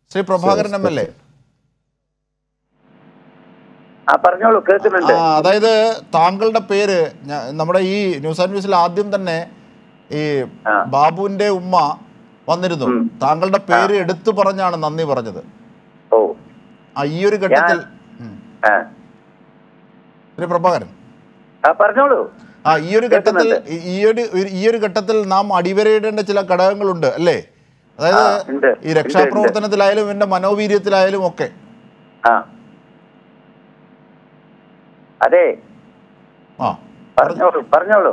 Shri Prabhakaran M L A ആ പറഞ്ഞോളൂ കേൾക്കുന്നുണ്ട് ആ, അതായത് താങ്കളുടെ പേര് ഞ- നമ്മുടെ ഈ ന്യൂസ് ആൻഡ് ന്യൂസിൽ ആദ്യം തന്നെ ഈ ആ. ബാബുവിന്റെ ഉമ്മ വന്നിരുന്നു ഉം. താങ്കളുടെ പേര് എടുത്തു പറഞ്ഞാണ് നന്ദി പറഞ്ഞത് ഓ ആ ഈ ഒരു ഘട്ടത്തിൽ ഉം. ആ ശ്രീ പ്രഭാകരൻ ആ പറഞ്ഞോളൂ ആ ഈ ഒരു ഘട്ടത്തിൽ ഈ- ഈ ഒരു ഈ ഒരു ഘട്ടത്തിൽ നാം അടിവരയിടേണ്ട ചില ഘടകങ്ങളുണ്ട് അല്ലേ അതായത് ആ, ഉണ്ട്. ഈ രക്ഷാപ്രവർത്തനത്തിലായാലും എന്റെ മനോവീര്യത്തിലായാലും ഒക്കെ ആ അതെ ആ പറഞ്ഞോളൂ പറഞ്ഞോളൂ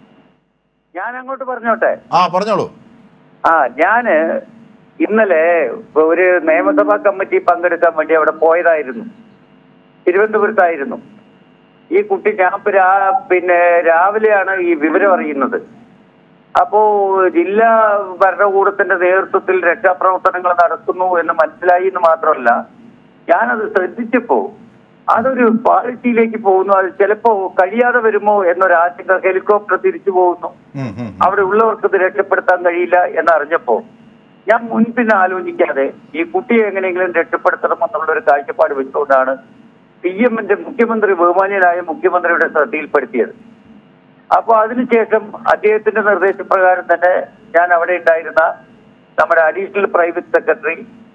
ഞാൻ അങ്ങോട്ട് പറഞ്ഞോട്ടെ ആ പറഞ്ഞോളൂ ആ ഞാന് ഇന്നലെ ഒരു നിയമസഭാ കമ്മിറ്റി പങ്കെടുക്കാൻ വേണ്ടി അവിടെ പോയതായിരുന്നു തിരുവനന്തപുരത്തായിരുന്നു ഈ കുട്ടി ഞാൻ ഇപ്പൊ രാ- പിന്നെ രാവിലെയാണ് ഈ വിവരം അറിയുന്നത് അപ്പോ ജില്ലാ ഭരണകൂടത്തിന്റെ നേതൃത്വത്തിൽ രക്ഷാപ്രവർത്തനങ്ങൾ നടത്തുന്നു എന്ന് മനസ്സിലായി എന്ന് മാത്രമല്ല ഞാനത് ശ്രദ്ധിച്ചപ്പോ അതൊരു പാളിറ്റിയിലേക്ക് പോകുന്നു അത് ചിലപ്പോ കഴിയാതെ വരുമോ എന്നൊരു ആശങ്ക ഹെലികോപ്റ്റർ തിരിച്ചു പോകുന്നു ഉം, ഉം, ഉം. അവിടെ ഉള്ളവർക്ക് ഇത് രക്ഷപ്പെടുത്താൻ കഴിയില്ല എന്നറിഞ്ഞപ്പോ ഞാൻ മുൻപിന് ആലോചിക്കാതെ ഈ കുട്ടിയെ എങ്ങനെയെങ്കിലും രക്ഷപ്പെടുത്തണം എന്നുള്ള ഒരു കാഴ്ചപ്പാട് വെച്ചുകൊണ്ടാണ് പി എമ്മിന്റെ മുഖ്യമന്ത്രി ബഹുമാന്യനായ മുഖ്യമന്ത്രിയുടെ ശ്രദ്ധയിൽപ്പെടുത്തിയത് അപ്പൊ അതിനുശേഷം അദ്ദേഹത്തിന്റെ നിർദ്ദേശപ്രകാരം തന്നെ ഞാൻ അവിടെ ഉണ്ടായിരുന്ന നമ്മുടെ additional private secretary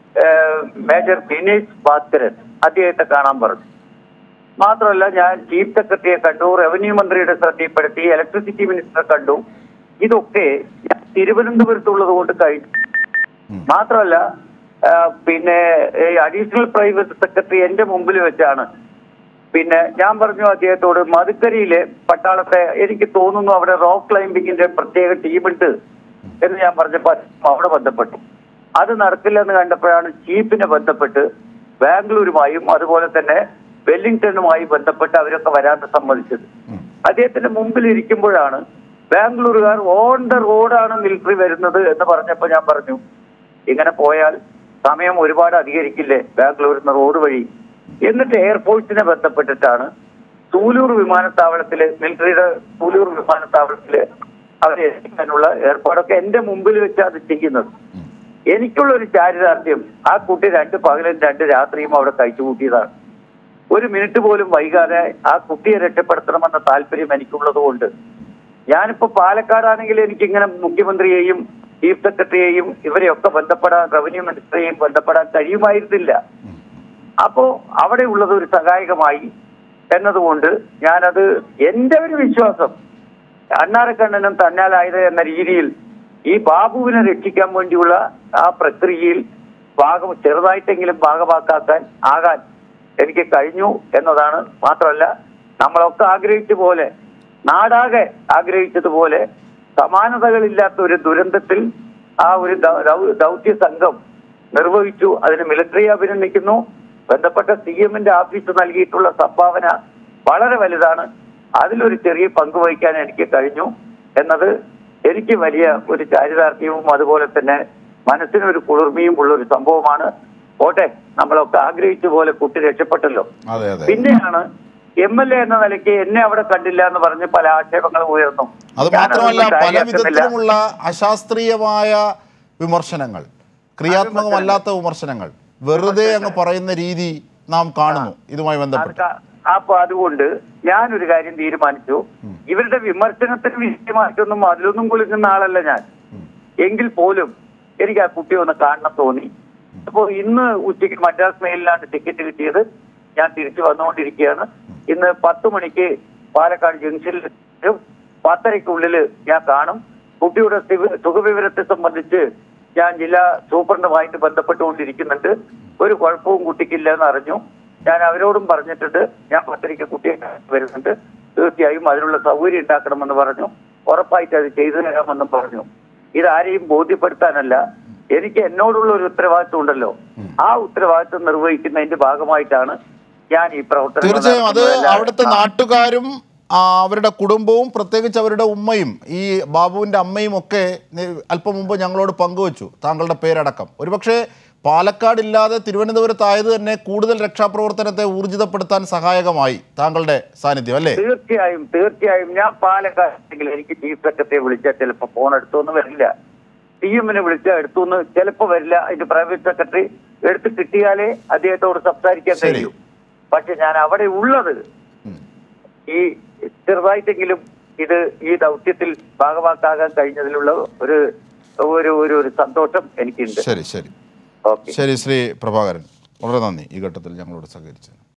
major Dinesh Bhaskaran അദ്ദേഹത്തെ കാണാൻ പറഞ്ഞു മാത്രമല്ല ഞാൻ ചീഫ് സെക്രട്ടറിയെ കണ്ടു റവന്യൂ മന്ത്രിയുടെ ശ്രദ്ധയിൽപ്പെടുത്തി ഇലക്ട്രിസിറ്റി മിനിസ്റ്ററെ കണ്ടു ഇതൊക്കെ ഞാൻ തിരുവനന്തപുരത്തുള്ളത് കൊണ്ട് കഴിഞ്ഞു മാത്രമല്ല ആ, പിന്നെ അഡീഷണൽ പ്രൈവറ്റ് സെക്രട്ടറി എന്റെ മുമ്പിൽ വെച്ചാണ് പിന്നെ ഞാൻ പറഞ്ഞു അദ്ദേഹത്തോട് മധുക്കരയിലെ പട്ടാളത്തെ എനിക്ക് തോന്നുന്നു അവിടെ റോക്ക് ക്ലൈംബിങ്ങിന്റെ പ്രത്യേക ടീമുണ്ട് എന്ന് ഞാൻ പറഞ്ഞപ്പോൾ അദ്ദേഹം അവിടെ ബന്ധപ്പെട്ടു അത് നടക്കില്ലെന്ന് കണ്ടപ്പോഴാണ് ചീഫിനെ ബന്ധപ്പെട്ട് ബാംഗ്ലൂരുമായും അതുപോലെ തന്നെ വെല്ലിംഗ്ടണുമായി ബന്ധപ്പെട്ട് അവരൊക്കെ വരാൻ സമ്മതിച്ചത് അദ്ദേഹത്തിന്റെ മുമ്പിൽ ഇരിക്കുമ്പോഴാണ് ബാംഗ്ലൂരുകാർ ഓൺ ദ റോഡാണ് മിലിറ്ററി വരുന്നത് എന്ന് പറഞ്ഞപ്പോൾ ഞാൻ പറഞ്ഞു ഇങ്ങനെ പോയാൽ സമയം ഒരുപാട് അധികരിക്കില്ലേ ബാംഗ്ലൂരിൽ നിന്ന് റോഡ് വഴി എന്നിട്ട് എയർഫോഴ്സിനെ ബന്ധപ്പെട്ടിട്ടാണ് സൂലൂർ വിമാനത്താവളത്തില് മിലിറ്ററിയുടെ സൂലൂർ വിമാനത്താവളത്തില് അവരെ എത്തിക്കാനുള്ള ഏർപ്പാടൊക്കെ എന്റെ മുമ്പിൽ വെച്ചാണ് അത് ചെയ്യുന്നത് എനിക്കുള്ള ഒരു ചാരിതാർത്ഥ്യം ആ കുട്ടി രണ്ട് പകലും രണ്ട് രാത്രിയും അവിടെ കഴിച്ചു കൂട്ടിയതാണ് ഒരു മിനിറ്റ് പോലും വൈകാതെ ആ കുട്ടിയെ രക്ഷപ്പെടുത്തണമെന്ന താല്പര്യം എനിക്കുള്ളത് കൊണ്ട് ഞാനിപ്പോ പാലക്കാടാണെങ്കിൽ എനിക്ക് ഇങ്ങനെ മുഖ്യമന്ത്രിയെയും ചീഫ് സെക്രട്ടറിയെയും ഇവരെയൊക്കെ ബന്ധപ്പെടാൻ റവന്യൂ മിനിസ്റ്ററെയും ബന്ധപ്പെടാൻ കഴിയുമായിരുന്നില്ല അപ്പോ അവിടെ ഉള്ളത് ഒരു സഹായകമായി എന്നതുകൊണ്ട് ഞാനത് എന്റെ ഒരു വിശ്വാസം അണ്ണാരക്കണ്ണനും തന്നാലായത് എന്ന രീതിയിൽ ഈ ബാബുവിനെ രക്ഷിക്കാൻ വേണ്ടിയുള്ള ആ പ്രക്രിയയിൽ ഭാഗം ചെറുതായിട്ടെങ്കിലും ഭാഗമാക്കാൻ ആകാൻ എനിക്ക് കഴിഞ്ഞു എന്നതാണ് മാത്രമല്ല നമ്മളൊക്കെ ആഗ്രഹിച്ച പോലെ നാടാകെ ആഗ്രഹിച്ചതുപോലെ സമാനതകളില്ലാത്ത ഒരു ദുരന്തത്തിൽ ആ ഒരു ദൗ- ദൗ- ദൗത്യ സംഘം നിർവഹിച്ചു അതിന് മിലിറ്ററി അഭിനന്ദിക്കുന്നു ബന്ധപ്പെട്ട സി എമ്മിന്റെ ഓഫീസ് നൽകിയിട്ടുള്ള സംഭാവന വളരെ വലുതാണ് അതിലൊരു ചെറിയ പങ്ക് വഹിക്കാൻ എനിക്ക് കഴിഞ്ഞു എന്നത് എനിക്ക് വലിയ ഒരു ചാരിതാർത്ഥ്യവും അതുപോലെ തന്നെ മനസ്സിനൊരു കുളിർമയും ഉള്ള ഒരു സംഭവമാണ് പോട്ടെ നമ്മളൊക്കെ ആഗ്രഹിച്ച പോലെ കുട്ടി രക്ഷപ്പെട്ടല്ലോ അതെ അതെ പിന്നെയാണ് എം എൽ എ എന്ന നിലയ്ക്ക് എന്നെ അവിടെ കണ്ടില്ല എന്ന് പറഞ്ഞ് പല ആക്ഷേപങ്ങളും ഉയർന്നു അത് ഞാനതൊന്നും മാത്രമല്ല പല കാര്യമാക്കുന്നില്ല. വിധത്തിലുമുള്ള അശാസ്ത്രീയമായ വിമർശനങ്ങൾ ക്രിയാത്മകമല്ലാത്ത വിമർശനങ്ങൾ വെറുതെ അങ്ങ് പറയുന്ന രീതി നാം കാണുന്നു ഇതുമായി അത് ബന്ധപ്പെട്ട് ക- അപ്പൊ അതുകൊണ്ട് ഞാനൊരു കാര്യം തീരുമാനിച്ചു ഇവരുടെ വിമർശനത്തിന് വിഷയമായിട്ടൊന്നും അതിലൊന്നും കുളിക്കുന്ന ആളല്ല ഞാൻ എങ്കിൽ പോലും എനിക്ക് ആ കുട്ടിയെ ഒന്ന് കാണണം തോന്നി അപ്പോ ഇന്ന് ഉച്ചയ്ക്ക് മദ്രാസ് മെയിലിലാണ് ടിക്കറ്റ് കിട്ടിയത് ഞാൻ തിരിച്ചു വന്നുകൊണ്ടിരിക്കുകയാണ് ഇന്ന് പത്ത് മണിക്ക് പാലക്കാട് ജംഗ്ഷനിൽ എത്തും. പത്തരയ്ക്കുള്ളിൽ ഞാൻ കാണും കുട്ടിയുടെ സിവ- സുഖവിവരത്തെ സംബന്ധിച്ച് ഞാൻ ജില്ലാ സൂപ്രണ്ടുമായിട്ട് ബന്ധപ്പെട്ടുകൊണ്ടിരിക്കുന്നുണ്ട് ഒരു കുഴപ്പവും കുട്ടിക്കില്ല എന്ന് അറിഞ്ഞു ഞാൻ അവരോടും പറഞ്ഞിട്ടുണ്ട് ഞാൻ പത്തരയ്ക്ക് കുട്ടിയെ കാണാൻ വരുന്നുണ്ട് തീർച്ചയായും അതിനുള്ള സൗകര്യം ഉണ്ടാക്കണമെന്ന് പറഞ്ഞു ഉറപ്പായിട്ട് അത് ചെയ്തു തരാമെന്നും പറഞ്ഞു ഇതാരെയും ബോധ്യപ്പെടുത്താനല്ല എനിക്ക് എന്നോടുള്ള ഒരു ഉത്തരവാദിത്വം ഉണ്ടല്ലോ ആ ഉത്തരവാദിത്വം നിർവഹിക്കുന്നതിന്റെ ഭാഗമായിട്ടാണ് ഞാൻ ഈ പ്രവർത്തനം തീർച്ചയായും അത് അവിടുത്തെ നാട്ടുകാരും ആ, അവരുടെ കുടുംബവും പ്രത്യേകിച്ച് അവരുടെ ഉമ്മയും ഈ ബാബുവിൻ്റെ അമ്മയും ഒക്കെ നി- അല്പം മുമ്പ് ഞങ്ങളോട് പങ്കുവച്ചു താങ്കളുടെ പേരടക്കം ഒരുപക്ഷെ പാലക്കാടില്ലാതെ തിരുവനന്തപുരത്തായത് തന്നെ കൂടുതൽ രക്ഷാപ്രവർത്തനത്തെ ഊർജിതപ്പെടുത്താൻ സഹായകമായി താങ്കളുടെ സാന്നിധ്യം അല്ലേ തീർച്ചയായും തീർച്ചയായും ഞാൻ പാലക്കാടെങ്കിൽ എനിക്ക് ചീഫ് സെക്രട്ടറിയെ വിളിച്ചാൽ ചിലപ്പോൾ ഫോൺ എടുത്തൊന്നും വരില്ല ടി എമ്മിനെ വിളിച്ചാൽ എടുത്തു എന്ന് ചിലപ്പോൾ വരില്ല അതിന്റെ പ്രൈവറ്റ് സെക്രട്ടറി എടുത്ത് കിട്ടിയാലേ അദ്ദേഹത്തോട് സംസാരിക്കാൻ ശരി. കഴിയൂ പക്ഷെ ഞാൻ അവിടെ ഉള്ളത് ഉം. ഈ ചെറുതായിട്ടെങ്കിലും ഇത് ഈ ദൗത്യത്തിൽ ഭാഗമാക്കാകാൻ കഴിഞ്ഞതിലുള്ള ഒരു ഒരു ഒരു ഒരു സന്തോഷം എനിക്കുണ്ട് ശരി ശരി ഓക്കെ ശരി ശ്രീ പ്രഭാകരൻ വളരെ നന്ദി ഈ ഘട്ടത്തിൽ ഞങ്ങളോട് സഹകരിച്ചത്